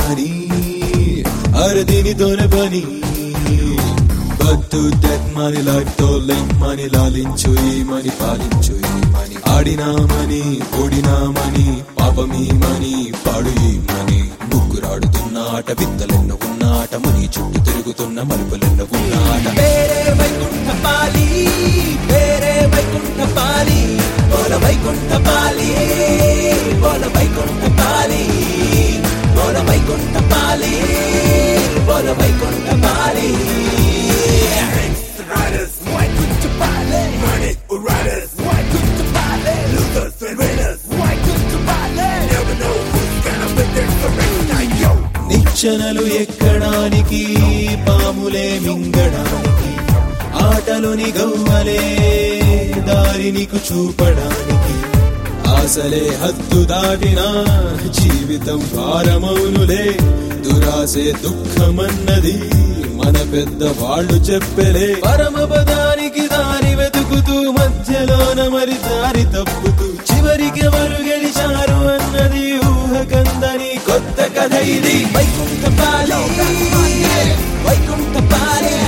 Money అరే దీనితోనే పని బట్టు డెత్ మనీ లైఫ్ తో లింక్ మనీ లాలించు ఈ మని పాలించు ఈ మని ఆడినామని ఓడినామని పాపమీ మని పాడు ఈ మని ముగ్గురాడుతున్న ఆట విత్తలెన్న ఉన్న ఆట ముని చుట్టూ తిరుగుతున్న మలుపులెన్న ఉన్న ఆట వేరే వైకుంఠ పాలి వేరే వైకుంఠ పాలి బోల వైకుంఠ పాలి బోల వైకుంఠ పాలి బోల వైకుంఠ పాలి బోల వైకుంఠ పాలి Riders, why couldn't you buy it? Money or riders, why couldn't you buy it? Losers and winners, why couldn't you buy it? Never know who's gonna be there for next yo. నిచ్చెనలు ఎక్కడానికి పాములే మింగడానికి ఆటలోని గవ్వలే దారి నీకు చూపడానికి ఆశలే హద్దు దాటిన జీవితం భారమౌనులే దురాసే దుఃఖమన్నది మన పెద్ద వాళ్ళు చెప్పలే పరమపదానికి దారి వెతుకుతూ మధ్యలోన మరి దారి తప్పుతూ చివరికి ఎవరు గెలిచారు అన్నది ఊహకందని కొత్త కథ ఇది వైకుంఠ పాలి వైకుంఠ పాలి